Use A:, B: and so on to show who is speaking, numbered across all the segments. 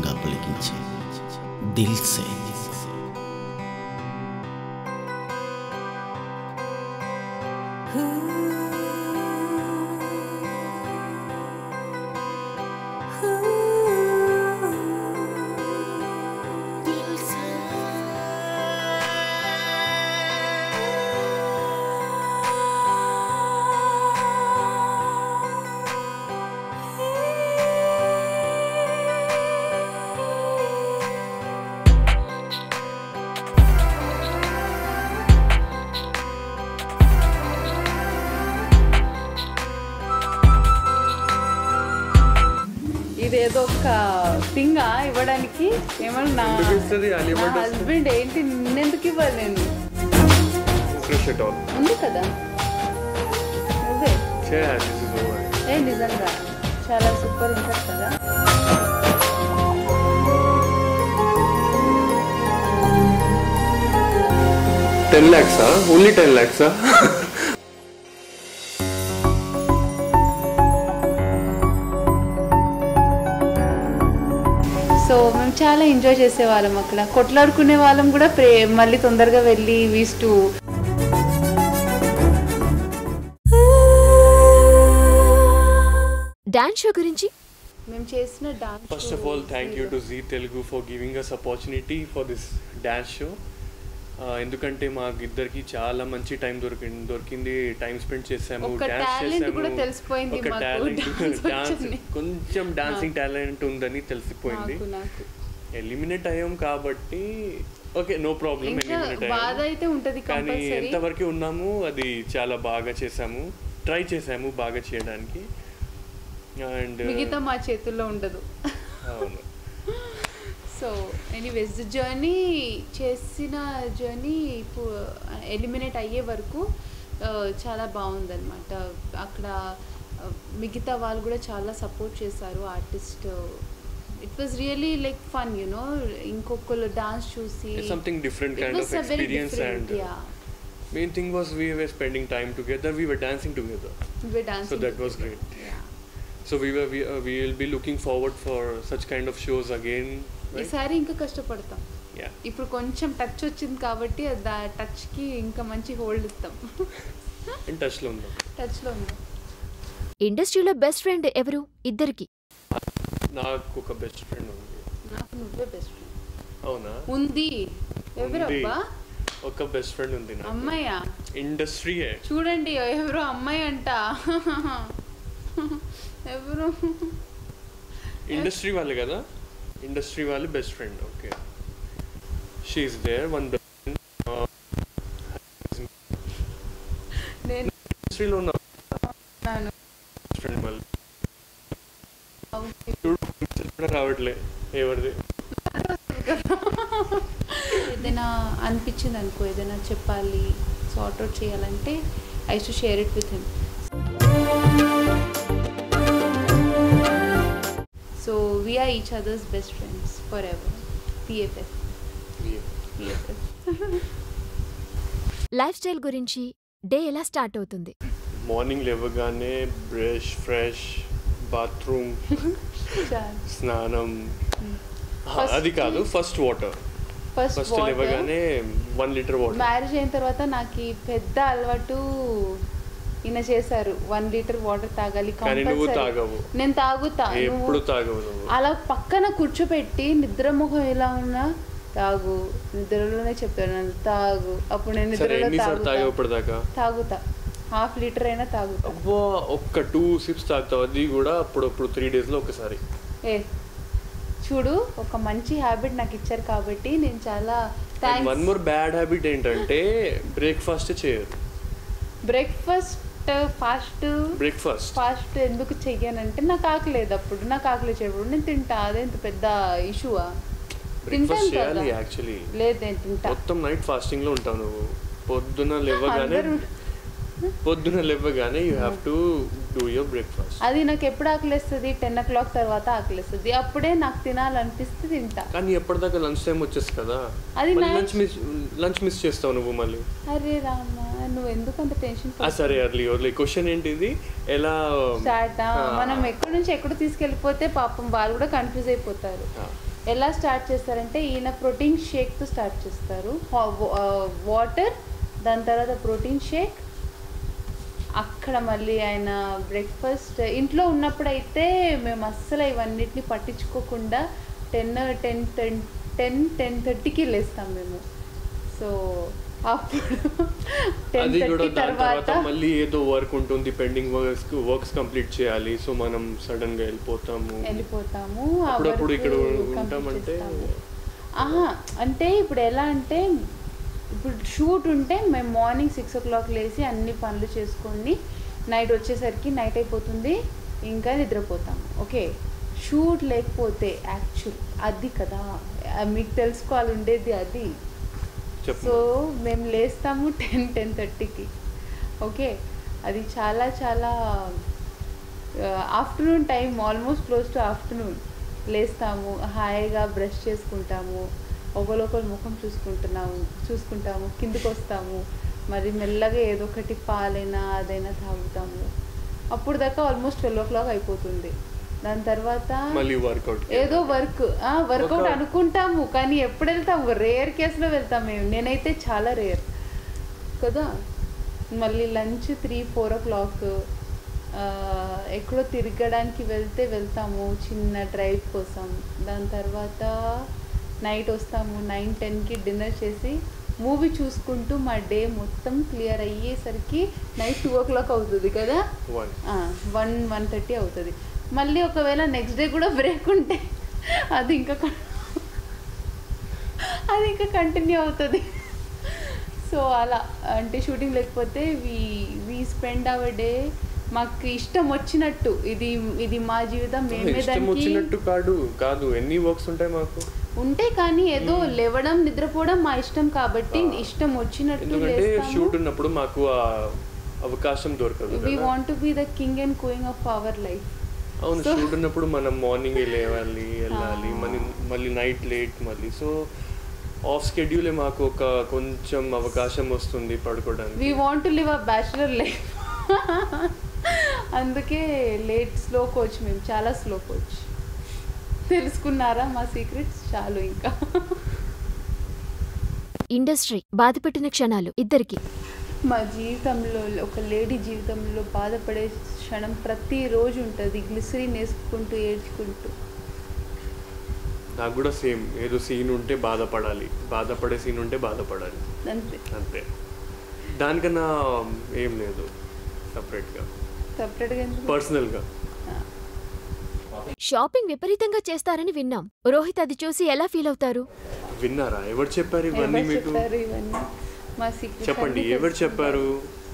A: మధురంగా పలికించే దిల్ సే
B: ఇదేదో ఒక థింగ్ ఇవ్వడానికి ఏమన్నా
C: ఎందుకు ఇస్తది? Ali
B: నా
C: Bhatt
B: హస్బెండ్ ఏంటి నిన్నెందుకు ఇవ్వాలి నేను
C: ఫ్రెష్ ఎట్ ఆల్
B: ఉంది కదా నువ్వే
C: చేయాలి దిస్ ఇస్ ఓవర్
B: ఏ నిజంగా చాలా సూపర్ ఉంటుంది కదా
C: టెన్ ల్యాక్సా ఓన్లీ టెన్ ల్యాక్సా
B: సో మేము చాలా ఎంజాయ్ చేసేవాళ్ళం అక్కడ కొట్లాడుకునే వాళ్ళం కూడా ప్రే మళ్ళీ తొందరగా వెళ్ళి వీస్ టు
D: డాన్స్ షో గురించి
B: మేము చేసిన dance
C: first of all thank you to Zee Telugu for giving us opportunity for this dance show ఎందుకంటే మాకు ఇద్దరికి చాలా మంచి టైం దొరికింది దొరికింది టైం స్పెండ్ చేసాము
B: ఒక
C: డాన్స్
B: talent
C: చేసాము
B: కూడా తెలిసిపోయింది
C: ఒక
B: మాకు,
C: టాలెంట్
B: dance
C: డాన్స్
B: వచ్చింది.
C: కొంచెం డాన్సింగ్ టాలెంట్ ఉందని తెలిసిపోయింది
B: నాకు నాకు
C: ఎలిమినేట్ అయ్యాం కాబట్టి ఓకే నో ప్రాబ్లం
B: ఇంకా
C: ఎలిమినేట్
B: బాధ
C: అయ్యాము
B: అయితే ఉంటది
C: కానీ
B: కంపల్సరీ
C: ఎంతవరకు ఉన్నాము అది చాలా బాగా చేసాము ట్రై చేసాము బాగా చేయడానికి అండ్
B: మిగతా మా చేతుల్లో ఉండదు
C: అవును
B: సో ఎనీవేస్ జర్నీ చేసిన జర్నీ ఇప్పుడు ఎలిమినేట్ అయ్యే వరకు ఆ, చాలా బాగుందన్నమాట అక్కడ ఆ, మిగతా వాళ్ళు కూడా చాలా సపోర్ట్ చేశారు artist it was really like fun you know ఇంకొకరు డాన్స్ చూసి
C: something different
B: It
C: kind
B: was
C: of
B: a very
C: experience
B: different,
C: and uh,
B: yeah.
C: main thing was we were spending time together we were dancing together
B: We were dancing
C: that was
B: together.
C: great.
B: Yeah.
C: so we were we, uh, we will be looking forward for such kind of shows again right
B: ఈసారి ఇంకా కష్టపడతాం
C: yeah
B: ఇప్పుడు కొంచెం touch వచ్చింది కాబట్టి ఆ టచ్కి ఇంకా మంచి hold ఇస్తాం
C: in touch లో ఉందాం
B: టచ్లో ఉంది
D: ఇండస్ట్రీలో బెస్ట్ ఫ్రెండ్ ఎవరు ఇద్దరికి
C: నాకు ఒక బెస్ట్ ఫ్రెండ్ ఉంది
B: నాకు నువ్వే బెస్ట్ ఫ్రెండ్
C: అవునా
B: ఉంది
C: ఉంది.
B: ఎవరబ్బా
C: ఒక బెస్ట్ ఫ్రెండ్ ఉంది నాకు
B: అమ్మాయా
C: ఇండస్ట్రీయే
B: చూడండి ఎవరు అమ్మాయి అంట ఎవరు
C: ఇండస్ట్రీ వాళ్ళు కదా ఇండస్ట్రీ వాళ్ళు best friend okay she's there one
B: నేను
C: ఇండస్ట్రీలో ఉన్న
B: నాను.
C: బెస్ట్ ఫ్రెండ్ మళ్ళీ
B: Okay.
C: చూడు picture కూడా రావట్లే ఎవరిది
B: ఏదైనా అనిపించింది అనుకో ఏదైనా చెప్పాలి సార్ట్ అవుట్ చేయాలంటే I to share it with him so we are each others best friends forever BFF BFF
D: lifestyle గురించి డే ఎలా స్టార్ట్ అవుతుంది
C: మార్నింగ్ లేవగానే బ్రష్ ఫ్రెష్ బాత్రూమ్ స్నానం
B: First-
C: అది కాదు ఫస్ట్ వాటర్
B: ఫస్ట్
C: ఫస్ట్ లేవగానే one litre water
B: marriage అయిన తర్వాత నాకు ఈ పెద్ద అలవాటు ఈయన చేశారు వన్ లీటర్ వాటర్ తాగాలి
C: కానీ నువ్వు
B: compulsory.
C: తాగవు.
B: నేను తాగుతా
C: ఎప్పుడు
B: నువ్వు
C: తాగవు నువ్వు
B: అలా పక్కన కూర్చోపెట్టి నిద్ర ముఖం ఎలా ఉన్నా తాగు నిద్రలోనే చెప్తాడు నన్ను తాగు అప్పుడు నేను
C: సరే
B: నిద్రలో
C: ఎన్నిసార్లు తాగావు
B: తాగుతా
C: ఇప్పటిదాకా
B: తాగుతా హాఫ్ లీటర్ అయినా తాగుతా
C: అబ్బా ఒక్క టూ సిప్స్ తాగుతావు అది కూడా అప్పుడప్పుడు త్రీ డేస్లో ఒకసారి
B: ఏ చూడు ఒక మంచి హ్యాబిట్ నాకు ఇచ్చారు కాబట్టి నేను చాలా
C: one
B: thanks
C: more bad habit ఏంటంటే బ్రేక్ఫాస్ట్ చేయరు
B: బ్రేక్ఫాస్ట్ ఫాస్ట్
C: బ్రేక్ఫాస్ట్
B: ఫాస్ట్ ఎందుకు చెయ్యనంటే నాకు ఆకలేదు అప్పుడు నాకు ఆకలి చేయప్పుడు నేను తింటా అదేంత పెద్ద ఇష్యూవా తింటాను
C: బ్రేక్ఫాస్ట్
B: కదా
C: చేయాలి యాక్చువల్లీ
B: లేదు నేను తింటా
C: మొత్తం నైట్ ఫాస్టింగ్ లో ఉంటావు నువ్వు పొద్దున లేవగానే
B: అందరూ-
C: పొద్దున లేవగానే you have to do your breakfast
B: అది నాకు ఎప్పుడు ఆకలిస్తుంది టెన్ ఓ క్లాక్ తర్వాత ఆకలిస్తుంది అప్పుడే నాకు తినాలనిపిస్తే తింటా
C: కానీ ఎప్పటిదాకా లంచ్ టైం వచ్చేసి కదా
B: అది night-
C: lunch miss lunch miss చేస్తావు నువ్వు మళ్ళీ
B: అరే రామా నువ్వు ఎందుకు అంత టెన్షన్
C: ఆ సరే అర్లీ ఓర్లీ క్వశ్చన్ ఏంటిది ఎలా
B: స్టార్ట్
C: ఆ,
B: మనం ఎక్కడి నుంచి ఎక్కడ తీసుకెళ్ళిపోతే పాపం వాళ్ళు కూడా కన్ఫ్యూజ్ అయిపోతారు
C: ఆ.
B: ఎలా స్టార్ట్ చేస్తారంటే ఈయన ప్రోటీన్ షేక్తో స్టార్ట్ చేస్తారు వాటర్ దాని తర్వాత ప్రోటీన్ షేక్ అక్కడ మళ్ళీ ఆయన బ్రేక్ఫాస్ట్ ఇంట్లో ఉన్నప్పుడు అయితే మేము అస్సలు ఇవన్నిటిని పట్టించుకోకుండా ten ten ten ten ten థర్టీకి లేస్తాం మేము సో అప్పుడు టెన్
C: అది కూడా
B: థర్టీ
C: దాని తర్వాత
B: తర్వాత
C: మళ్ళీ ఏదో వర్క్ ఉంటుంది పెండింగ్ వర్క్స్ వర్క్స్ కంప్లీట్ చేయాలి సో మనం సడన్ గా వెళ్ళిపోతాము
B: వెళ్ళిపోతాము ఆ
C: అప్పుడప్పుడు
B: work
C: ఇక్కడ
B: complete
C: ఉంటామంటే
B: చేస్తాము. ఆహా అంటే ఇప్పుడు ఎలా అంటే ఇప్పుడు షూట్ ఉంటే మేము మార్నింగ్ సిక్స్ ఓ క్లాక్ లేచి అన్ని పనులు చేసుకొని నైట్ వచ్చేసరికి నైట్ అయిపోతుంది ఇంకా నిద్రపోతాం ఓకే షూట్ లేకపోతే యాక్చువల్ అది కదా ఆ మీకు తెలుసుకోవాలి ఉండేది అది
C: చెప్పు
B: సో మేము లేస్తాము టెన్ టెన్ థర్టీకి ఓకే అది చాలా చాలా afternoon time almost close to afternoon లేస్తాము హాయిగా బ్రష్ చేసుకుంటాము ఒకరికొకరు ముఖం చూసుకుంటున్నాము చూసుకుంటాము కిందకు వస్తాము మరి మెల్లగా ఏదో ఒకటి పాలైనా అదైనా తాగుతాము అప్పుడు దాకా ఆల్మోస్ట్ ట్వెల్వ్ ఓ క్లాక్ అయిపోతుంది దాని తర్వాత
C: మళ్ళీ వర్కౌట్
B: ఏదో వర్క్ వర్కౌట్
C: ఒక-
B: అనుకుంటాము కానీ ఎప్పుడు వెళ్తాము రేర్ కేసులో వెళ్తాం మేము నేనైతే చాలా రేర్ కదా మళ్ళీ lunch three four o'clock ఎక్కడో తిరగడానికి వెళ్తే వెళ్తాము చిన్న డ్రైవ్ కోసం దాని తర్వాత నైట్ వస్తాము నైన్ టెన్కి డిన్నర్ చేసి మూవీ చూసుకుంటూ మా డే మొత్తం క్లియర్ అయ్యేసరికి నైట్ టూ ఓ క్లాక్ అవుతుంది కదా
C: వన్
B: వన్ వన్ థర్టీ అవుతుంది మళ్ళీ ఒకవేళ నెక్స్ట్ డే కూడా బ్రేక్ ఉంటే అది ఇంకా con- అది ఇంకా కంటిన్యూ అవుతుంది సో అలా అంటే షూటింగ్ లేకపోతే we we spend our day మాకు ఇష్టం వచ్చినట్టు ఇది ఇది మా జీవితం మేమే
C: ఇష్టం
B: దానికి
C: వచ్చినట్టు కాదు కాదు ఎన్ని వర్క్స్ ఉంటాయి మాకు
B: ఉంటే కానీ ఏదో లేవడం నిద్రపోవడం మా ఇష్టం కాబట్టి
C: ఆ.
B: ఇష్టం వచ్చినట్టు
C: ఎందుకంటే
B: లేస్తాము
C: షూట్ ఉన్నప్పుడు మాకు ఆ అవకాశం దొరకదు
B: వి
C: కదా
B: want to be the king and queen of our life
C: అవును
B: So-
C: షూట్ ఉన్నప్పుడు మనం మార్నింగ్ లేవాలి వెళ్ళాలి
B: ఆ.
C: మళ్ళీ మళ్ళీ నైట్ లేట్ మళ్ళీ సో ఆఫ్ స్కెడ్యూలే మాకు ఒక కొంచెం అవకాశం వస్తుంది
B: వి
C: పడుకోవడానికి
B: want to live a bachelor life అందుకే లేట్ స్లో కోచ్ మేము చాలా స్లో కోచ్ తెలుసుకున్నారా మా సీక్రెట్స్ చాలు ఇంకా
D: ఇండస్ట్రీ బాధపెట్టిన క్షణాలు ఇద్దరికి
B: మా జీవితంలో ఒక లేడీ జీవితంలో బాధపడే క్షణం ప్రతిరోజు ఉంటుంది గ్లిసరీన్ వేసుకుంటూ ఏడ్చుకుంటూ
C: నాకు కూడా సేమ్ ఏదో సీన్ ఉంటే బాధపడాలి బాధపడే సీన్ ఉంటే బాధపడాలి
B: అంతే
C: అంతే దానికన్నా ఏం లేదు సపరేట్గా
B: సపరేట్గా ఎందుకు
C: పర్సనల్గా
D: షాపింగ్ విపరీతంగా చేస్తారని విన్నాం రోహిత్ అది చూసి ఎలా ఫీల్ అవుతారు
C: విన్నారా ఎవరు చెప్పారు ఇవన్నీ
B: ఎవరు
C: మీకు
B: చెప్పారు ఇవన్నీ మా సీక్రెట్స్
C: చెప్పండి
B: అన్నీ
C: ఎవరు
B: తెలుసుకుంటారు.
C: చెప్పారు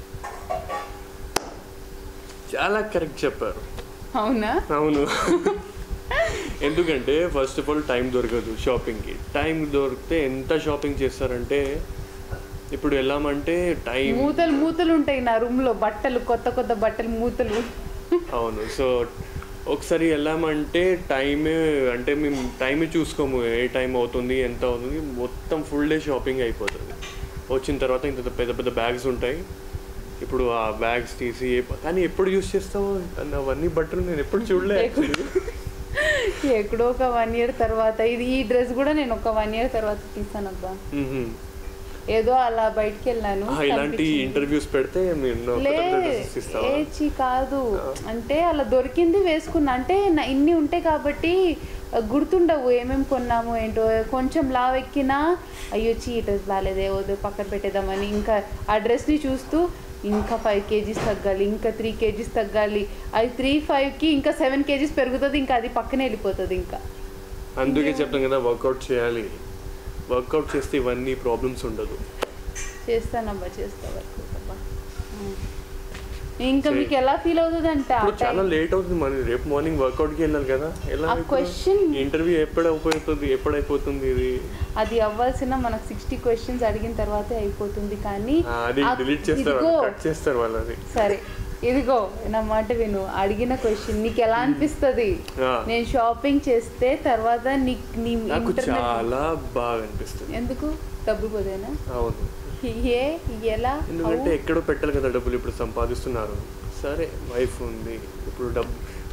C: చాలా కరెక్ట్ చెప్పారు
B: అవునా
C: అవును ఎందుకంటే ఫస్ట్ ఆఫ్ ఆల్ టైం దొరకదు షాపింగ్కి టైం దొరికితే ఎంత షాపింగ్ చేస్తారంటే ఇప్పుడు వెళ్ళామంటే టైం
B: మూతలు మూతలు ఉంటాయి నా రూమ్ లో బట్టలు కొత్త కొత్త బట్టలు మూతలు
C: అవును సో ఒకసారి వెళ్ళామంటే టైమే అంటే మేము టైమే చూసుకోము ఏ టైం అవుతుంది ఎంత అవుతుంది మొత్తం ఫుల్ డే షాపింగ్ అయిపోతుంది వచ్చిన తర్వాత ఇంత పెద్ద పెద్ద బ్యాగ్స్ ఉంటాయి ఇప్పుడు ఆ బ్యాగ్స్ తీసి ఏ ప- కానీ ఎప్పుడు యూస్ చేస్తావు అన్న అవన్నీ బట్టలు నేను ఎప్పుడు చూడలే actually.
B: ఎక్కడో ఒక వన్ ఇయర్ తర్వాత ఇది ఈ డ్రెస్ కూడా నేను ఒక వన్ ఇయర్ తర్వాత తీసాను అబ్బా
C: మ్హూ.
B: ఏదో అలా బయటికి వెళ్ళాను
C: ఆ, ఇలాంటి
B: కనిపించింది.
C: ఇంటర్వ్యూస్ పెడితే నేను
B: లే
C: కొత్త డ్రెస్సెస్ ఇస్తావా
B: ఏచి కాదు అంటే అలా దొరికింది వేసుకున్నా అంటే నా ఇన్ని ఉంటాయి కాబట్టి ఆ, గుర్తుండవు ఏమేమి కొన్నాము ఏంటో కొంచెం లావ్ ఎక్కినా అయ్యో చీ ఈ డ్రెస్ బాగాలేదే వద్దు పక్కన పెట్టేద్దామని ఇంకా ఆ డ్రెస్ని చూస్తూ ఇంకా ఫైవ్ కేజీస్ తగ్గాలి ఇంకా త్రీ కేజీస్ తగ్గాలి అది త్రీ ఫైవ్కి ఇంకా సెవెన్ కేజీస్ పెరుగుతుంది ఇంకా అది పక్కనే వెళ్ళిపోతుంది ఇంకా
C: అందుకే చెప్తాం కదా వర్కౌట్ చేయాలి వర్కౌట్ చేస్తే ఇవన్నీ ప్రాబ్లమ్స్ ఉండదు
B: చేస్తానబ్బా చేస్తా వర్క్ అబ్బా ఉం. ఇంకా
C: సరే.
B: మీకు ఎలా ఫీల్ అవుతుంది అంటే ఆ
C: ఇప్పుడు చాలా
B: time-
C: లేట్ అవుతుంది మరి రేపు మార్నింగ్ వర్కౌట్కి వెళ్ళాలి కదా ఎలా
B: ఆ question-
C: ఇంటర్వ్యూ ఎప్పుడు అయిపోతుంది ఎప్పుడు అయిపోతుంది ఇది
B: అది అవ్వాల్సిన మనకు సిక్స్టీ క్వశ్చన్స్ అడిగిన తర్వాతే అయిపోతుంది కానీ
C: ఆ, అది
B: ఆ-
C: డిలీట్ చేస్తారు
B: ఇదిగో,
C: కట్ చేస్తారు వాళ్ళు అది
B: సరే ఇదిగో నా మాట విను అడిగిన క్వశ్చన్ నీకు ఎలా అనిపిస్తుంది
C: ఆ.
B: నేను షాపింగ్ చేస్తే తర్వాత నీ నీ
C: నాకు
B: ఇంటర్నెట్
C: చాలా బాగా అనిపిస్తుంది
B: ఎందుకు డబ్బులు పోతేనా
C: అవును
B: ఏ ఎలా
C: ఎందుకంటే
B: How?
C: ఎక్కడో పెట్టాలి కదా డబ్బులు ఇప్పుడు సంపాదిస్తున్నారు సరే వైఫ్ ఉంది ఇప్పుడు డబ్బు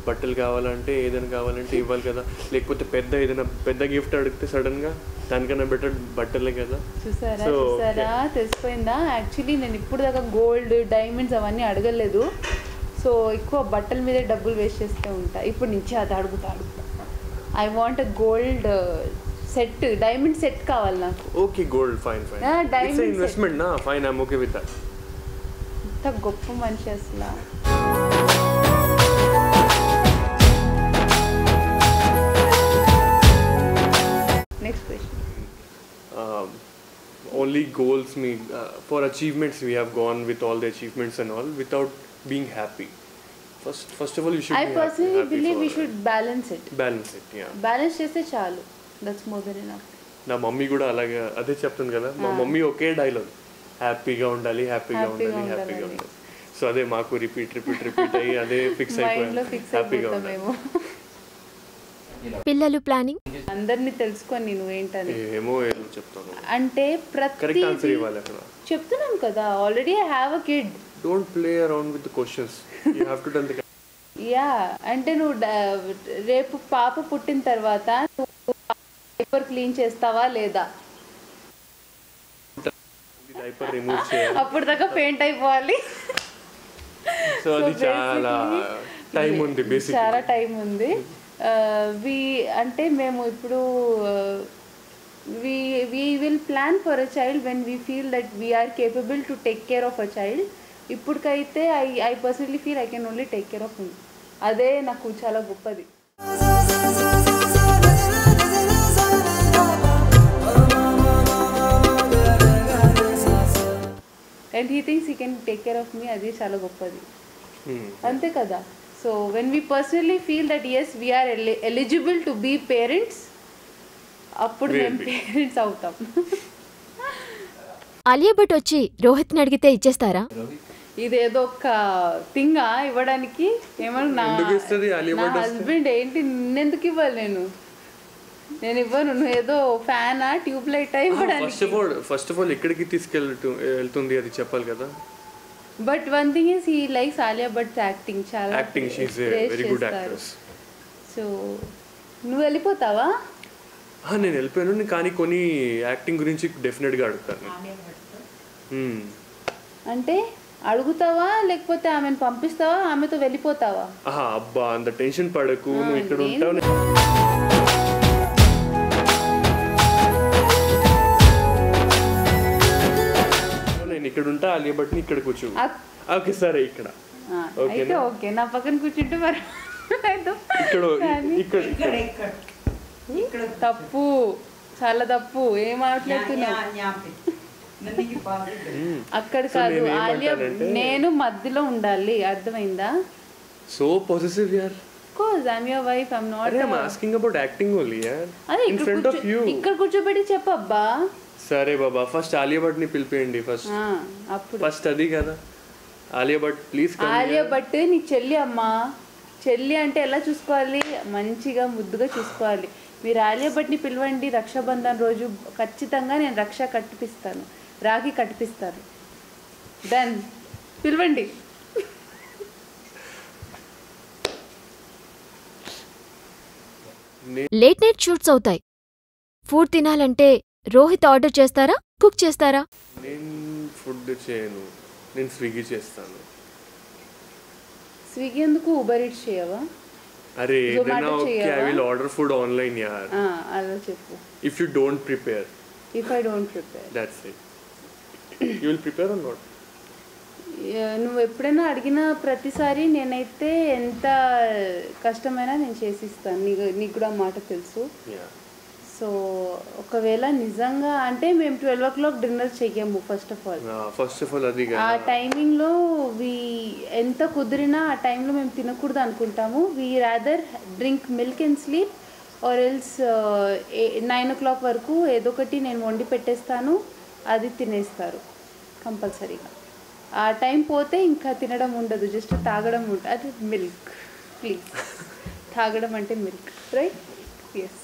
C: బట్టలు కావాలంటే ఏదైనా కావాలంటే ఇవ్వాలి కదా లేకపోతే పెద్ద ఏదైనా పెద్ద గిఫ్ట్ అడిగితే సడన్గా దానికన్నా బెటర్ బట్టలే కదా
B: చూసారా
C: So,
B: చూసారా తెలిసిపోయిందా యాక్చువల్లీ నేను ఇప్పుడు దాకా గోల్డ్ డైమండ్స్ అవన్నీ అడగలేదు సో ఎక్కువ బట్టల మీదే డబ్బులు వేస్ట్ చేస్తూ ఉంటా ఇప్పుడు నుంచి అది అడుగుతా అడుగుతా I want gold set diamond set కావాలి నాకు
C: okay gold fine fine
B: Ah, diamond
C: it's
B: set.
C: Investment నా fine I'm okay with that
B: ఇంత గొప్ప మనిషి అసలు next question
C: um, only goals me uh, for achievements we have gone with all the achievements and all without being happy first first of all you should
B: I
C: be happy,
B: personally
C: happy
B: believe
C: for
B: we should balance it
C: balance it yeah
B: balance చేస్తే చాలు that's more than enough
C: నా mummy కూడా అలాగే అదే చెప్తుంది కదా మా mummy ఒకే dialogue హ్యాపీగా ఉండాలి హ్యాపీగా
B: Happyగా
C: ఉండాలి హ్యాపీగా
B: ఉండాలని.
C: ఉండాలి సో అదే మాకు రిపీట్ రిపీట్ రిపీట్ అయ్యి అదే ఫిక్స్
B: మైండ్ లో
C: అయిపోయి
B: ఫిక్స్
C: హ్యాపీగా
B: అయిపోతాం
C: ఉండాలి
B: మేము
D: పిల్లలు ప్లానింగ్
B: అందరినీ తెలుసుకొని నువ్వు ఏంటని
C: ఏమో ఏదో చెప్తాను
B: అంటే
C: కరెక్ట్
B: ప్రతి
C: ఆన్సర్ ఇవ్వాలి అక్కడ
B: చెప్తున్నాం కదా already I have a kid
C: don't play around with questions you have to done the
B: yeah అంటే నువ్వు డ- రేపు పాప పుట్టిన తర్వాత నువ్వు పేపర్ క్లీన్ చేస్తావా లేదా
C: డైపర్ రిమూవ్ చేయాలి
B: అప్పుడు దాకా పెయింట్ అయిపోవాలి
C: సో అది చాలా టైం ఉంది బేసిక్
B: చాలా టైం ఉంది వి అంటే మేము ఇప్పుడు we we will plan for a child when we feel that we are capable to take care of a child ఇప్పటికైతే I I personally feel I can only take care of him అదే నాకు చాలా గొప్పది and he things he can take care of me అది చాలా గొప్పది అంతే కదా so when we personally feel that yes we are eligible to be parents అప్పుడు
C: We'll
B: మేము
C: be.
B: పేరెంట్స్ అవుతాం
D: అలియా భట్ వచ్చి రోహిత్ని అడిగితే ఇచ్చేస్తారా
B: ఇదేదో ఒక థింగా ఇవ్వడానికి ఏమన్నా నా
C: ఎందుకు ఇస్తది? అలియా
B: నా
C: భట్ వస్తే?
B: హస్బెండ్ ఏంటి నిన్నెందుకు ఇవ్వాలి నేను నేను ఇవ్వను నువ్వు ఏదో ఫ్యానా ట్యూబ్ లైట్
C: ఫస్ట్
B: ఇవ్వడానికి
C: of all first of all ఎక్కడికి తీసుకెళ్తూ వెళ్తుంది అది చెప్పాలి కదా
B: but one thing is he likes Alia Bhatt acting చాలా
C: acting she
B: praise
C: very good
B: చేస్తారు.
C: యాక్ట్రెస్
B: సో నువ్వు వెళ్ళిపోతావా
C: నేను వెళ్ళిపోయాను నేను కానీ కొన్ని యాక్టింగ్ గురించి డెఫినెట్గా అడుగుతాను Hmm.
B: అంటే అడుగుతావా లేకపోతే ఆమెను పంపిస్తావా ఆమెతో వెళ్ళిపోతావా
C: ఆహా అబ్బా అంత టెన్షన్ పడకు నువ్వు ఇక్కడ
B: నేను-
C: ఉంటావు నేను ఇక్కడ ఉంటా అలియా భట్ని ఇక్కడ కూర్చో
B: అక్-
C: ఓకే సరే ఇక్కడ
B: ఆ,
C: ఓకేనా?
B: అయితే ఓకే నా పక్కన కూర్చుంటే మరి అయితే
C: ఇక్కడ
B: కానీ
C: ఇక్కడ ఇక్కడ
B: తప్పు చాలా తప్పు ఏం మాట్లాడుతున్నావు అక్కడ
C: So
B: కాదు
C: నేను
B: ఆలియా
C: ఏమంటానంటే-
B: నేను మధ్యలో ఉండాలి అర్థమైందా
C: సో పాజిటివ్ యార్
B: course I'm your wife I'm not
C: అరే I'm asking about acting only యార్
B: అదే
C: ఇన్
B: ఇక్కడ
C: ఫ్రంట్ ఆఫ్
B: కూర్చో
C: యూ
B: ఇక్కడ కూర్చోబెట్టి చెప్పబ్బా
C: సరే బాబా ఫస్ట్ ఆలియా భట్ ని పిలిపేయండి ఫస్ట్
B: ఆ, అప్పుడు
C: ఫస్ట్ అది కదా ఆలియా భట్ ప్లీజ్
B: ఆలియా భట్ నీ చెల్లి అమ్మా చెల్లి అంటే ఎలా చూసుకోవాలి మంచిగా ముద్దుగా చూసుకోవాలి మీరు ఆలియా భట్ని పిలవండి రక్షాబంధన్ రోజు ఖచ్చితంగా నేను రక్ష కట్టిపిస్తాను రాఖీ కట్టిపిస్తాను డన్ పిలవండి
D: లేట్ నైట్ షూట్స్ అవుతాయి ఫుడ్ తినాలంటే రోహిత్ ఆర్డర్ చేస్తారా కుక్ చేస్తారా
C: నేను ఫుడ్ చేయను నేను స్విగ్గీ చేస్తాను
B: స్విగ్గీ ఎందుకు ఉబర్ ఇట్స్ చేయవా
C: అరే
B: Zomato
C: ఏదైనా ఓకే ఐ
B: చేయవా?
C: విల్ ఆర్డర్ ఫుడ్ ఆన్లైన్ యార్
B: ఆ, అలా చెప్పు
C: if you don't prepare
B: if I don't prepare
C: that's it you will prepare or not
B: నువ్వు ఎప్పుడైనా అడిగిన ప్రతిసారి నేనైతే ఎంత కష్టమైనా నేను చేసిస్తాను నీకు నీకు కూడా ఆ మాట తెలుసు
C: యా
B: సో ఒకవేళ నిజంగా అంటే మేము ట్వెల్వ్ ఓ క్లాక్ డిన్నర్ చెయ్యము first of all
C: first of all అది
B: ఆ
C: కదా
B: టైమింగ్లో వి ఎంత కుదిరినా ఆ టైంలో మేము తినకూడదు అనుకుంటాము we rather drink milk and sleep or else nine o'clock వరకు ఏదో ఒకటి నేను వండి పెట్టేస్తాను అది తినేస్తారు కంపల్సరీగా ఆ టైం పోతే ఇంకా తినడం ఉండదు జస్ట్ తాగడం ఉంటుంది అది మిల్క్ ప్లీజ్ తాగడం అంటే మిల్క్ రైట్ ఎస్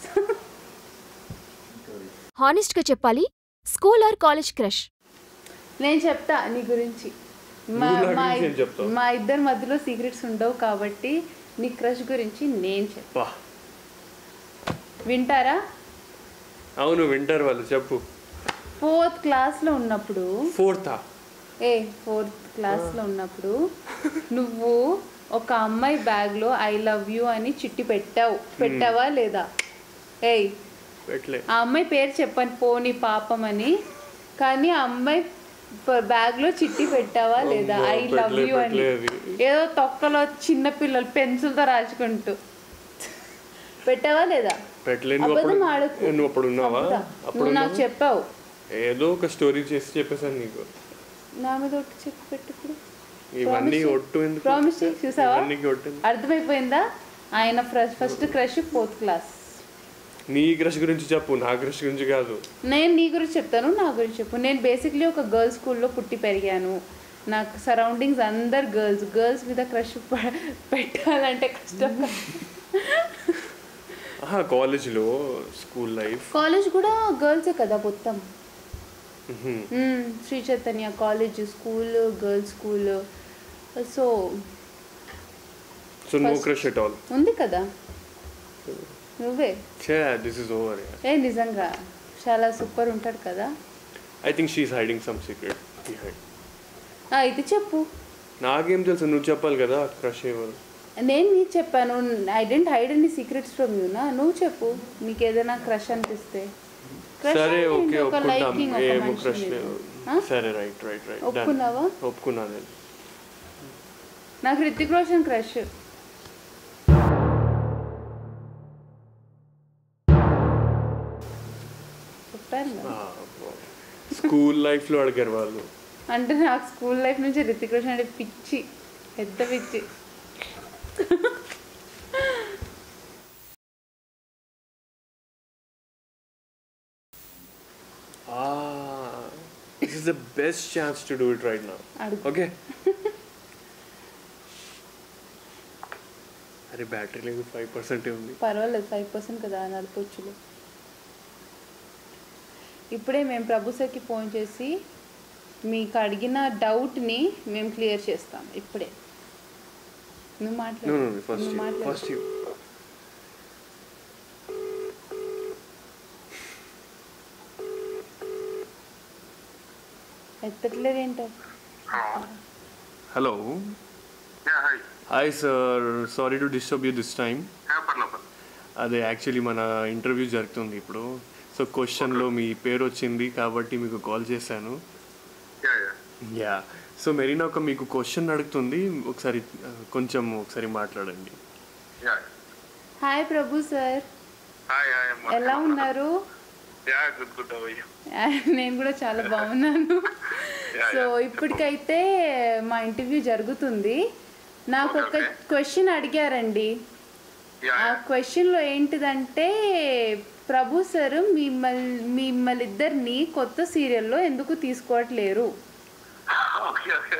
D: హానెస్ట్గా చెప్పాలి స్కూల్ ఆర్ కాలేజ్ క్రష్
B: నేను చెప్తా నీ గురించి మా
C: నువ్వు నా
B: మా
C: గురించి ఏం
B: ఇద్-
C: చెప్తావు?
B: మా ఇద్దరి మధ్యలో సీక్రెట్స్ ఉండవు కాబట్టి నీ క్రష్ గురించి నేను చెప్పు
C: పా
B: వింటారా
C: అవును వింటారు వాళ్ళు చెప్పు
B: ఫోర్త్ క్లాస్లో ఉన్నప్పుడు
C: ఫోర్తా
B: ఏ ఫోర్త్ క్లాస్లో ఉన్నప్పుడు నువ్వు ఒక అమ్మాయి బ్యాగ్లో ఐ లవ్ యూ అని చిట్టి పెట్టావు పెట్టావా లేదా ఏయ్
C: పెట్టలే
B: ఆ అమ్మాయి పేరు చెప్పని పోని పాపం అని కానీ ఆ అమ్మాయి ప- బ్యాగ్లో చిట్టి పెట్టావా లేదా
C: అమ్మో,
B: ఐ లవ్
C: పెట్టలే,
B: యూ అని
C: పెట్టలే
B: ఏదో తొక్కలో చిన్న పిల్లలు పెన్సిల్తో రాసుకుంటూ పెట్టావా లేదా
C: పెట్టలే నువ్వు
B: అబద్ధం
C: అప్పుడు
B: ఆడకు.
C: నువ్వు అప్పుడు ఉన్నావా
B: చంపుతా.
C: అప్పుడు
B: నువ్వు నాకు
C: ఉన్నావా?
B: చెప్పావు
C: ఏదో ఒక స్టోరీ చేసి చెప్పేసాను నీకు
B: నా మీద ఒట్టు చెప్పి పెట్టు ఇప్పుడు
C: ఇవన్నీ
B: Promise
C: ఒట్టు ఎందుకు
B: ప్రామిస్ చూసావా
C: ఇవన్నీ ఒట్టు ఎందుకు?
B: అర్థమైపోయిందా ఆయన ఫస్ట్ క్రష్ ఫోర్త్ క్లాస్
C: నీ క్రష్ గురించి చెప్పు నా క్రష్ గురించి కాదు
B: నేను నీ గురించి చెప్తాను నా గురించి చెప్పు నేను బేసిక్లీ ఒక గర్ల్స్ స్కూల్లో పుట్టి పెరిగాను నాకు సరౌండింగ్స్ అందరు గర్ల్స్ గర్ల్స్ మీద క్రష్ పెట్టాలంటే కష్టం
C: ఆహా కాలేజ్లో స్కూల్ లైఫ్
B: కాలేజ్ కూడా గర్ల్సే కదా మొత్తం మ్మ్, Sri Chaitanya college school girls school so
C: so no
B: First-
C: crush at all
B: ఉంది కదా నువ్వే
C: చే దిస్ ఇస్ ఓవర్
B: ఏ నిజంగా చాలా సూపర్ ఉంటాడు కదా
C: I think she's hiding some secret behind
B: ఆ, ఇది చెప్పు
C: నాకేం తెలుసు నువ్వు చెప్పాలి కదా క్రష్ ఎవరు
B: నేను నీకు చెప్పాను I didn't hide any secrets from you నా నువ్వు చెప్పు నీకు ఏదైనా క్రష్ అనిపిస్తే Crush
C: సరే
B: అంటే
C: ఓకే
B: ఏంటి? ఒక
C: ఒప్పుకుంటాం
B: liking, ఒక
C: ఏమో
B: మనిషి
C: క్రష్
B: మీద.
C: లేదు
B: ఆ?
C: సరే రైట్ రైట్ రైట్
B: ఒప్పుకున్నావా?
C: ఒప్పుకున్నా నేను
B: నాకు రితిక్ రోషన్ క్రష్ చెప్పాను కదా.
C: స్కూల్ లైఫ్లో అడిగారు వాళ్ళు
B: అంటే నాకు స్కూల్ లైఫ్ నుంచి రితిక్ రోషన్ అంటే పిచ్చి పెద్ద పిచ్చి
C: this is the best chance to do it right నా
B: అడుగు.
C: ఓకే అరే బ్యాటరీ లేదు ఫైవ్ పర్సెంటే ఉంది
B: పర్వాలేదు ఫైవ్ పర్సెంట్ కదా నడపొచ్చులు ఇప్పుడే మేము ప్రభు సార్కి ఫోన్ చేసి మీకు అడిగిన డౌట్ని మేము క్లియర్ చేస్తాం ఇప్పుడే నువ్వు
C: నో
B: మాట్లాడు
C: నో ఫస్ట్
B: నువ్వు మాట్లాడు
C: ఫస్ట్ యూ
B: ఎత్తట్లేదు ఏంటో
C: hello
E: yeah hi
C: hi sir sorry to disturb you this time
E: yeah పర్లేదు పర్లేదు
C: అదే యాక్చువల్లీ మన ఇంటర్వ్యూ జరుగుతుంది ఇప్పుడు సో క్వశ్చన్లో మీ పేరు వచ్చింది కాబట్టి మీకు కాల్ చేశాను
E: yeah yeah
C: yeah so Marina ఒక మీకు క్వశ్చన్ అడుగుతుంది ఒకసారి ఆ, కొంచెం ఒకసారి మాట్లాడండి
E: yeah
B: hi Prabhu sir
E: hi hi అమ్మా
B: ఎలా ఉన్నారు
E: యా గుడ్ గుడ్ అవయ్య
B: నేను కూడా చాలా బాగున్నాను
E: Yeah,
B: సో
E: yeah.
B: ఇప్పటికైతే మా ఇంటర్వ్యూ జరుగుతుంది నాకు ఒక
E: Okay, okay.
B: క్వశ్చన్ అడిగారండి
E: యా
B: ఆ క్వశ్చన్లో ఏంటిదంటే ప్రభు సార్ మిమ్మల్ని మిమ్మల్ని ఇద్దరిని కొత్త సీరియల్లో ఎందుకు తీసుకోవట్లేరు
E: ఓకే ఓకే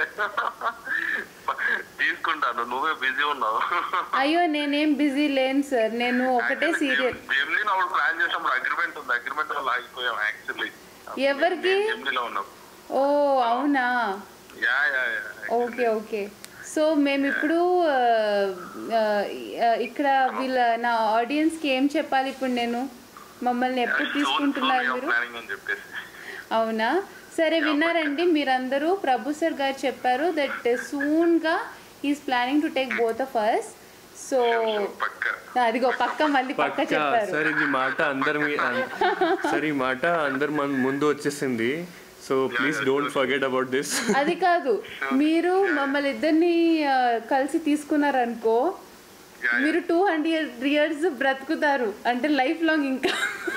E: తీసుకుంటాను నువ్వే బిజీ ఉన్నావు
B: అయ్యో నేనేం బిజీ లేను సార్ నేను ఒకటే సీరియల్
E: జెమ్లీ అప్పుడు ప్లాన్ చేసినప్పుడు అగ్రిమెంట్ ఉంది అగ్రిమెంట్ వల్ల ఆగిపోయాం యాక్చువల్లీ
B: ఎవరికి?
E: జెమ్లీలో ఉన్నాం
B: ఓ అవునా
E: yeah yeah yeah
B: okay okay so మేము ఇప్పుడు ఆ, ఆ, ఆ, ఇక్కడ వీళ్ళ నా ఆడియన్స్కి ఏం చెప్పాలి ఇప్పుడు నేను మమ్మల్ని ఎప్పుడు తీసుకుంటున్నారు మీరు
E: ప్లానింగ్ అని చెప్పేసి
B: అవునా సరే విన్నారండి మీరందరూ ప్రభు సార్ గారు చెప్పారు దట్ సూన్గా is planning to take both of us so
E: పక్క
B: అదిగో పక్క మళ్ళీ పక్క
C: పక్కా
B: చెప్పారు
C: సార్ ఇది మాట అందరి మీ సార్ ఈ మాట అందరి మన ముందు వచ్చేసింది so please don't forget about this
B: అది కాదు మీరు మమ్మల్ని ఇద్దరిని ఆ, కలిసి తీసుకున్నారనుకో
E: Yeah, yeah.
B: మీరు టూ హండ్రెడ్ ఇయర్స్ బ్రతుకుతారు అంటే లైఫ్ లాంగ్ ఇంకా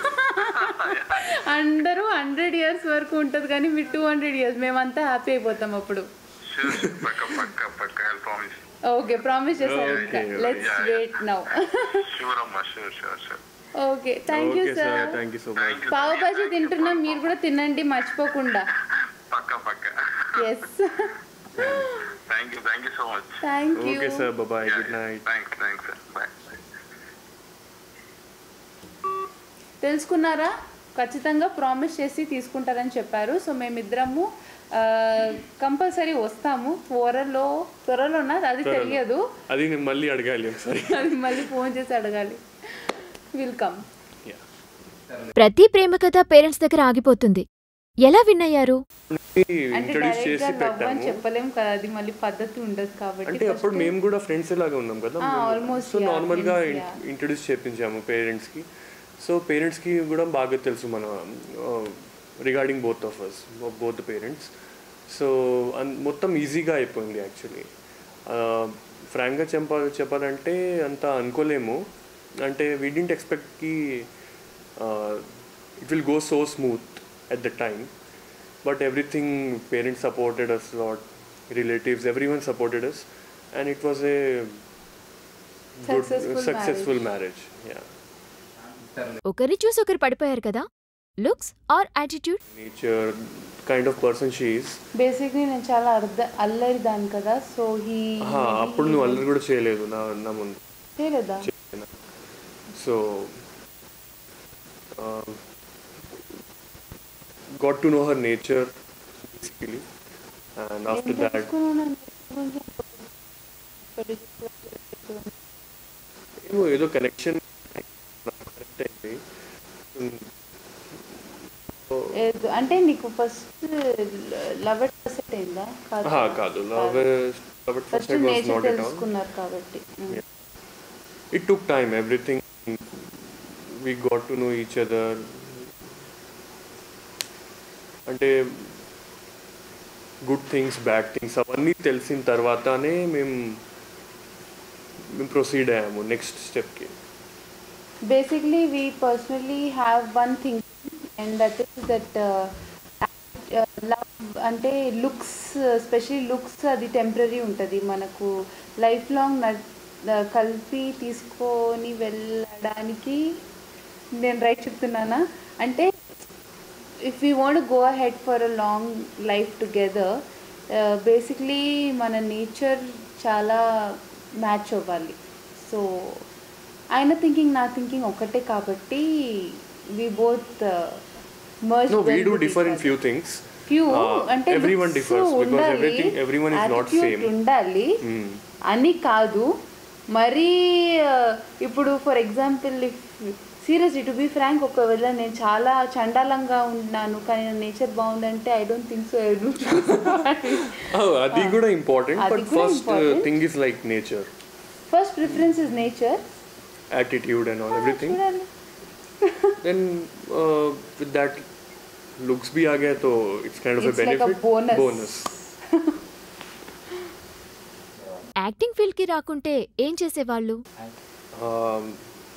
B: అందరూ హండ్రెడ్ ఇయర్స్ వరకు ఉంటుంది కానీ మీరు టూ హండ్రెడ్ ఇయర్స్ మేమంతా హ్యాపీ అయిపోతాం అప్పుడు
E: షూర్ పక్క పక్క పక్క ఐ ప్రామిస్
B: ఓకే ప్రామిస్ చేశారు ఇంకా
C: Okay,
B: let's
E: yeah, yeah.
B: Wait now
E: sure అమ్మా sure sure sure
B: okay thank you
C: okay sir
B: sir
C: thank you so much
E: thank you
B: pav bhaji తింటున్నాం మీరు కూడా తినండి మర్చిపోకుండా
E: పక్క పక్క
B: yes
E: thank you thank you so much
B: thank you
C: okay sir bye good night
E: thanks thanks bye
B: తెలుసుకున్నారా ఖచ్చితంగా promise చేసి తీసుకుంటారని చెప్పారు సో మేమిద్దరము కంపల్సరీ వస్తాము త్వరలో త్వరలోనా అది తెలియదు
C: అది నేను మళ్ళీ అడగాలి ఒకసారి
B: అది మళ్ళీ ఫోన్ చేసి అడగాలి వెల్కమ్
C: Yeah.
D: ప్రతి ప్రేమ కథ పేరెంట్స్ దగ్గర ఆగిపోతుంది ఎలా విన్ అయ్యారు
B: అంటే
C: ఇంట్రడ్యూస్
B: డైరెక్ట్ గా
C: చేసి
B: లవ్ అని
C: పెట్టాము
B: చెప్పలేం కదా అది మళ్ళీ పద్ధతి ఉండదు కాబట్టి
C: అంటే అప్పుడు మేము కూడా ఫ్రెండ్స్ లాగా ఉన్నాం కదా
B: Ah, almost,
C: so
B: yeah,
C: normal గా
B: friends, yeah.
C: ఇంట్రడ్యూస్ చేపించాము పేరెంట్స్ కి సో పేరెంట్స్ కి కూడా బాగా తెలుసు మన regarding both of us both parents so మొత్తం ఈజీగా అయిపోయింది యాక్చువల్లీ ఫ్రాంక్గా చెప్ప చెప్పాలంటే అంత అనుకోలేము అంటే వీ డింట్ ఎక్స్పెక్ట్ కి it will go so smooth at the time but everything parents supported us lot relatives everyone supported us and it was a good
B: Successful
C: successful marriage, yeah
D: ఒకరిని చూసి ఒకరు పడిపోయారు కదా looks or attitude
C: nature kind of person she is
B: basically నేను చాలా అర్ధ అల్లరి దాని కదా సో హీ
C: ఆహా, అప్పుడు నువ్వు అల్లరి కూడా చేయలేదు నా నా ముందు
B: చేయలేదా
C: so got to know her nature basically and after
B: ఏం
C: that
B: తెలుసుకున్నాను
C: ఏమో ఏదో కనెక్షన్ కనెక్ట్ అయింది సో
B: ఏదో- అంటే నీకు ఫస్ట్ లవ్ ఎట్ ఫస్ట్ అయిందా
C: ఆహా, కాదు love love
B: first
C: first was
B: nature
C: not at all
B: తెలుసుకున్నారు కాబట్టి
C: Yeah. It took time everything we got to know each other అంటే గుడ్ థింగ్స్ బ్యాడ్ థింగ్స్ అవన్నీ తెలిసిన తర్వాతనే మేము మేము ప్రొసీడ్ అయ్యాము నెక్స్ట్ స్టెప్కి
B: basically we personally have one thing and that is that uh, uh, love అంటే లుక్స్ స్పెషలీ లుక్స్ అది టెంపరీ ఉంటుంది మనకు లైఫ్ లాంగ్ కలిపి తీసుకొని వెళ్ళడానికి నేను రైట్ చెప్తున్నానా అంటే if you want go ahead for a long life together basically మన నేచర్ చాలా మ్యాచ్ అవ్వాలి సో ఆయన థింకింగ్ నా థింకింగ్ ఒకటే కాబట్టి we both merge
C: No, we do differ in few things.
B: Few
C: Uh,
B: అంటే
C: everyone
B: looks
C: differs because
B: ఉండాలి,
C: everything everyone is not
B: attitude
C: same.
B: ఉండాలి
C: Hmm.
B: అని కాదు మరీ uh, ఇప్పుడు for example if seriously to be frank ఒకవేళ నేను చాలా చండాలంగా ఉన్నాను కానీ నా నేచర్ బాగుందంటే I don't think so I don't
C: Oh, అది కూడా ఇంపార్టెంట్
B: అది
C: బట్
B: కూడా
C: first
B: important.
C: Thing is like nature
B: first preference is nature
C: attitude and all everything
B: చూడాలి
C: then uh, with that looks भी आ गया तो it's kind of
B: It's
C: a
B: like a
C: benefit
B: bonus.
C: bonus
D: acting field కి రాకుంటే ఏం చేసేవాళ్ళు
C: um,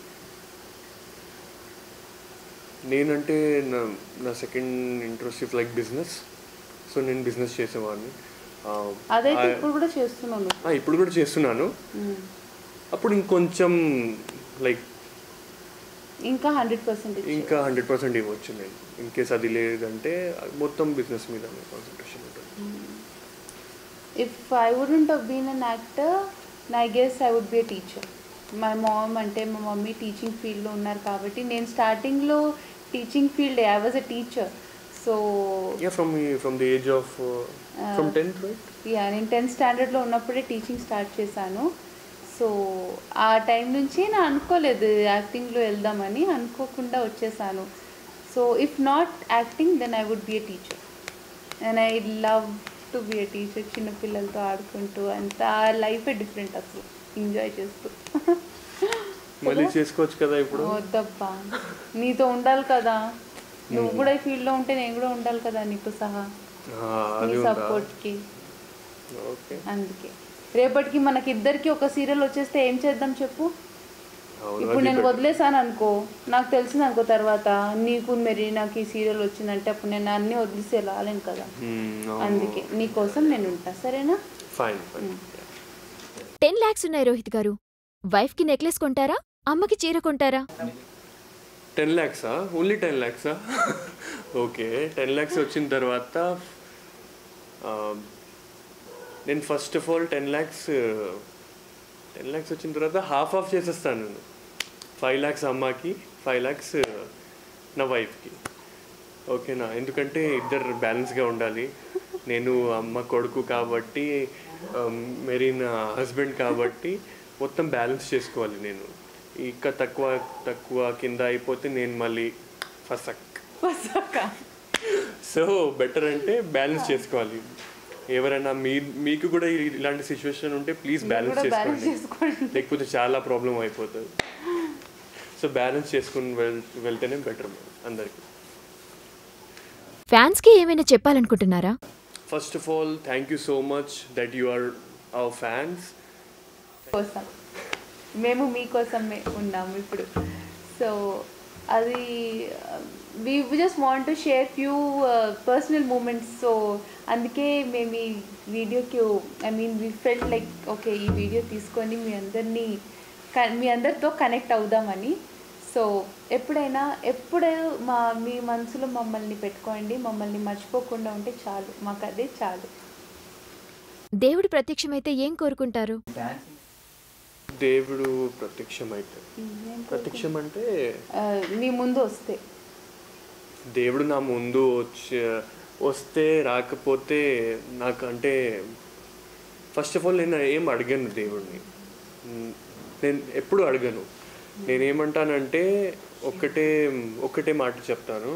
C: నేనంటే నా నా second interest if like business so నేను బిజినెస్ చేసేవాడిని Um,
B: అదైతే
C: I-
B: ఇప్పుడు కూడా చేస్తున్నాను
C: ఆ, ఇప్పుడు కూడా చేస్తున్నాను అప్పుడు ఇంకొంచెం లైక్
B: ఇంకా హండ్రెడ్ పర్సెంట్
C: ఇంకా హండ్రెడ్ పర్సెంట్ ఇవ్వచ్చు నేను ఇన్ కేస్ అది లేదంటే మొత్తం బిజినెస్ మీద కాన్సన్ట్రేషన్ ఉంటుంది
B: if I wouldn't have been an actor I guess I would be a teacher మా మామ్ అంటే మా మమ్మీ టీచింగ్ ఫీల్డ్లో ఉన్నారు కాబట్టి నేను స్టార్టింగ్లో teaching field I was a teacher so
C: yeah from from the age of from tenth right
B: yeah నేను tenth స్టాండర్డ్లో ఉన్నప్పుడే టీచింగ్ స్టార్ట్ చేశాను సో ఆ టైం నుంచి నేను అనుకోలేదు యాక్టింగ్లో వెళ్దామని అనుకోకుండా వచ్చేసాను so if not acting then I would B a teacher and I love to be a teacher చిన్నపిల్లలతో ఆడుకుంటూ అంత లైఫే డిఫరెంట్ అసలు ఎంజాయ్ చేస్తూ
C: మళ్ళీ చేసుకోవచ్చు కదా ఇప్పుడు
B: వద్దబ్బా నీతో ఉండాలి కదా నువ్వు కూడా ఈ ఫీల్డ్లో ఉంటే నేను కూడా ఉండాలి కదా నీతో సహా
C: ఆ,
B: నీ
C: అది ఉందా
B: సపోర్ట్కి
C: ఓకే
B: అందుకే రేపటికి మనకి ఇద్దరికి ఒక సీరియల్ వచ్చేస్తే ఏం చేద్దాం చెప్పు
C: అవును
B: ఇప్పుడు
C: అది
B: నేను
C: better.
B: వదిలేసాను అనుకో నాకు తెలిసింది అనుకో తర్వాత నీకు మెరీ నాకు ఈ సీరియల్ వచ్చిందంటే అప్పుడు నేను అన్నీ వదిలేసి వెళ్ళాలేను కదా
C: Hmm, అవును.
B: అందుకే నీకోసం నేను ఉంటా సరేనా
C: ఫైన్ ఫైన్
D: టెన్ లాక్స్ ఉన్నాయి రోహిత్ గారు వైఫ్ కి నెక్లెస్ కొంటారా అమ్మకి చీర కొంటారా
C: టెన్ ల్యాక్సా ఓన్లీ టెన్ ల్యాక్సా ఓకే టెన్ ల్యాక్స్ వచ్చిన తర్వాత ఆ, నేను first of all ten lakhs ten lakhs వచ్చిన తర్వాత హాఫ్ ఆఫ్ చేసేస్తాను నేను ఫైవ్ ల్యాక్స్ అమ్మకి ఫైవ్ ల్యాక్స్ నా వైఫ్కి ఓకేనా ఎందుకంటే ఇద్దరు బ్యాలెన్స్గా ఉండాలి నేను అమ్మ కొడుకు కాబట్టి మెరీ నా హస్బెండ్ కాబట్టి మొత్తం బ్యాలెన్స్ చేసుకోవాలి నేను ఇంకా తక్కువ తక్కువ కింద అయిపోతే నేను మళ్ళీ ఫసక్ సో బెటర్ అంటే బ్యాలెన్స్ చేసుకోవాలి ఎవరైనా మీ మీకు కూడా ఇ- ఇలాంటి సిచ్యువేషన్ ఉంటే ప్లీజ్ బ్యాలెన్స్
B: కూడా balance
C: చేసుకోండి లేకపోతే చాలా ప్రాబ్లం అయిపోతుంది సో బ్యాలెన్స్ చేసుకుని వెల్ వెళ్తేనే బెటర్ అందరికి
D: ఫ్యాన్స్కి ఏమైనా చెప్పాలనుకుంటున్నారా
C: first of all thank you so much that you are our fans
B: కోసం మేము మీకోసమే ఉన్నాము ఇప్పుడు సో అది we just want to share few personal moments so అందుకే మేము ఈ వీడియోకి I mean we felt like okay ఈ వీడియో తీసుకొని మీ అందరినీ క- మీ అందరితో కనెక్ట్ అవుదామని సో ఎప్పుడైనా ఎప్పుడు మా మీ మనసులో మమ్మల్ని పెట్టుకోండి మమ్మల్ని మర్చిపోకుండా ఉంటే చాలు మాకు అదే చాలు
D: దేవుడు ప్రత్యక్షమైతే ఏం కోరుకుంటారు
C: దేవుడు ప్రత్యక్షం అయితే ప్రత్యక్షం అంటే
B: ఆ, మీ ముందు వస్తే
C: దేవుడు నా ముందు వచ్చి వస్తే రాకపోతే నాకు అంటే ఫస్ట్ ఆఫ్ ఆల్ నేను ఏం అడగను దేవుడిని మ్, నేను ఎప్పుడు అడగను నేనేమంటానంటే ఒక్కటే ఒక్కటే మాట చెప్తాను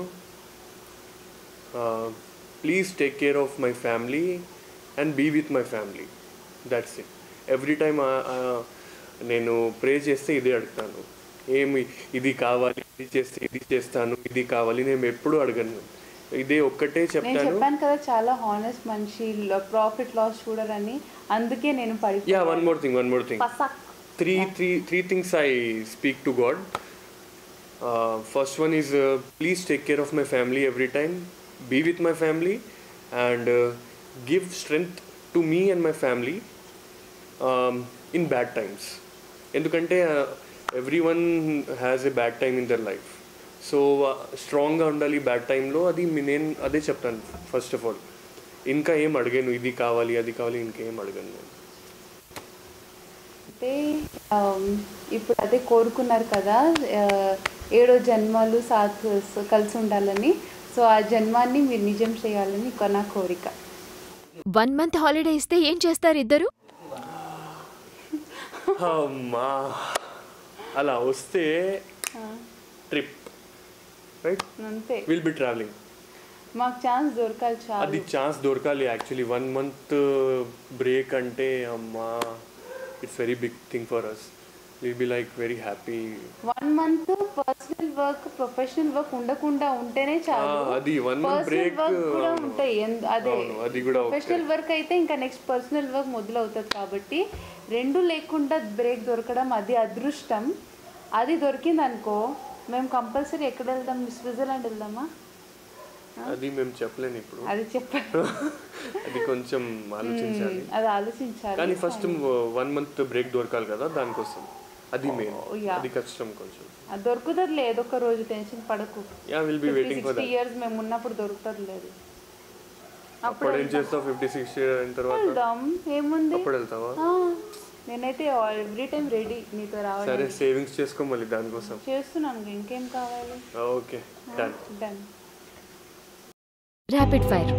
C: please take care of my family and be with my family that's it every time నేను ప్రే చేస్తే ఇదే అడుగుతాను ఏమి ఇది కావాలి ఇది చేస్తే ఇది చేస్తాను ఇది కావాలి నేను ఎప్పుడు అడగను ఇదే ఒక్కటే
B: నేను
C: చెప్తాను
B: చెప్పాను కదా చాలా హానెస్ట్ మనిషి ప్రాఫిట్ లాస్ చూడరని అందుకే నేను
C: yeah one more thing one more thing
B: పసక్
C: three three three things I speak to God. Uh, first one is uh, please take care of my family every time, be with my family, and uh, give strength to me and my family um, in bad times. ఎందుకంటే everyone has a bad time in their life so స్ట్రాంగ్గా ఉండాలి bad టైంలో అది మీ- నేను అదే చెప్తాను first of all ఇంకా ఏం అడిగాను ఇది కావాలి అది కావాలి ఇంకేం అడగను నేను
B: అంటే ఆమ్, ఇప్పుడు అదే కోరుకున్నారు కదా ఆ, ఏడో జన్మలు సాత్ కలిసి ఉండాలని సో ఆ జన్మాన్ని మీరు నిజం చేయాలని ఒక నా కోరిక
D: వన్ మంత్ హాలిడే ఇస్తే ఏం చేస్తారు ఇద్దరు
C: అమ్మా అలా వస్తే ట్రిప్ రైట్
B: అంతే
C: విల్ బి ట్రావెలింగ్
B: మాకు ఛాన్స్ దొరకాలి
C: అది
B: చాలు
C: ఛాన్స్ దొరకాలి యాక్చువల్లీ వన్ మంత్ బ్రేక్ అంటే అమ్మా it's very big thing for us will be like very happy
B: one month personal work professional work ఉండకుండా ఉంటేనే చాలు
C: ఆ, అది one month
B: personal
C: break,
B: work కూడా
C: అవును.
B: ఉంటాయి ఎందు- అదే
C: అవును, అది కూడా okay.
B: ప్రొఫెషనల్ వర్క్ అయితే ఇంకా నెక్స్ట్ పర్సనల్ వర్క్ మొదలవుతుంది కాబట్టి రెండు లేకుండా బ్రేక్ దొరకడం అది అదృష్టం అది దొరికింది అనుకో మేము కంపల్సరీ ఎక్కడ వెళ్దాం స్విట్జర్లాండ్ వెళ్దామా
C: అది మేము చెప్పలేను ఇప్పుడు
B: అది చెప్పారు
C: అది కొంచెం ఆలోచించాలి
B: అది ఆలోచించాలి
C: కానీ ఫస్ట్ వన్ మంత్ బ్రేక్ దొరకాలి కదా దానికోసం అది మెయిన్
B: Oh, yeah.
C: అది కష్టం కొంచెం
B: అది దొరుకుతుంది లేదు ఒక రోజు టెన్షన్ పడకు
C: yeah will be waiting for
B: sixty
C: that
B: years మేము ఉన్నప్పుడు దొరుకుతుంది లేదు
C: అప్పుడు ఏం చేస్తావు ఫిఫ్టీ సిక్స్టీ అయిన తర్వాత
B: వెళ్దాం ఏముంది
C: అప్పుడు వెళ్తావా
B: ఆ, నేనైతే ఎవ్రీ టైం రెడీ నీతో
C: సరే
B: రావడానికి
C: సేవింగ్స్ చేసుకో మళ్ళీ దానికోసం
B: చేస్తున్నాను ఇంకేం కావాలి
C: okay done
B: done
D: rapid fire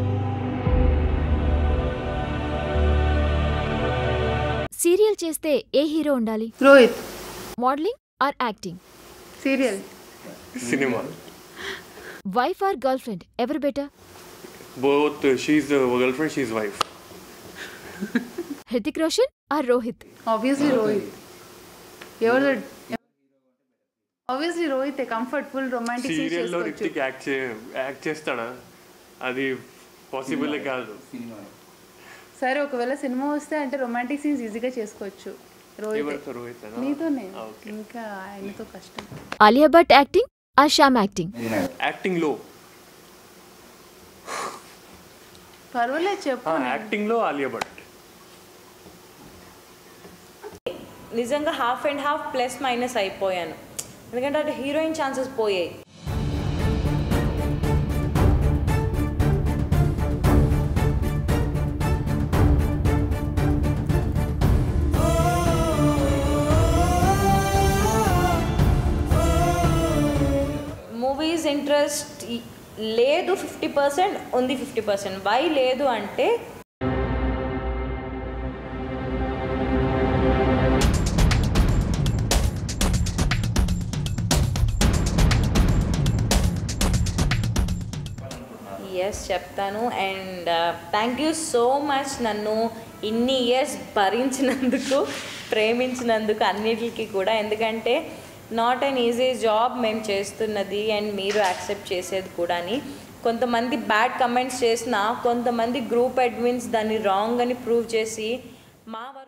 D: serial చేస్తే ఏ హీరో ఉండాలి
B: Rohit
D: modelling or acting
B: serial
C: cinema
D: wife or girlfriend ఎవరు better
C: both she girlfriend she wife
D: Hrithik Roshan or Rohit
B: obviously Rohit ఎవరు obviously Rohit comfort full romantic scenes
C: సీరియల్లో
B: చేసుకోవచ్చు
C: రితిక్ యాక్ట్ చే act చేస్తాడా అది పాసిబుల్ కాదు
B: సరే ఒకవేళ సినిమా వస్తే అంటే రొమాంటిక్ సీన్స్ ఈజీగా చేసుకోవచ్చు రోహిత్
C: ఎవరితో రోహిత్
B: నీతోనే
C: ఆ, okay.
B: ఇంకా ఆయనతో కష్టం
D: Alia Bhatt acting or Shyam acting
C: acting లో
B: పర్వాలేదు చెప్పు
C: యాక్టింగ్ లో ఆలియా భట్
F: నిజంగా half and half plus minus అయిపోయాను ఎందుకంటే అటు హీరోయిన్ ఛాన్సెస్ పోయాయి మూవీస్ ఇంట్రెస్ట్ ఇంట్రెస్ట్ లేదు ఫిఫ్టీ పర్సెంట్ ఉంది ఫిఫ్టీ పర్సెంట్ వై లేదు అంటే ఎస్ చెప్తాను and thank you so much నన్ను ఇన్ని ఇయర్స్ భరించినందుకు ప్రేమించినందుకు అన్నిటికీ కూడా ఎందుకంటే నాట్ అన్ ఈజీ జాబ్ మేము చేస్తున్నది అండ్ మీరు యాక్సెప్ట్ చేసేది కూడా అని కొంతమంది బ్యాడ్ కమెంట్స్ చేసిన కొంతమంది గ్రూప్ అడ్మిన్స్ దాన్ని రాంగ్ అని ప్రూవ్ చేసి మా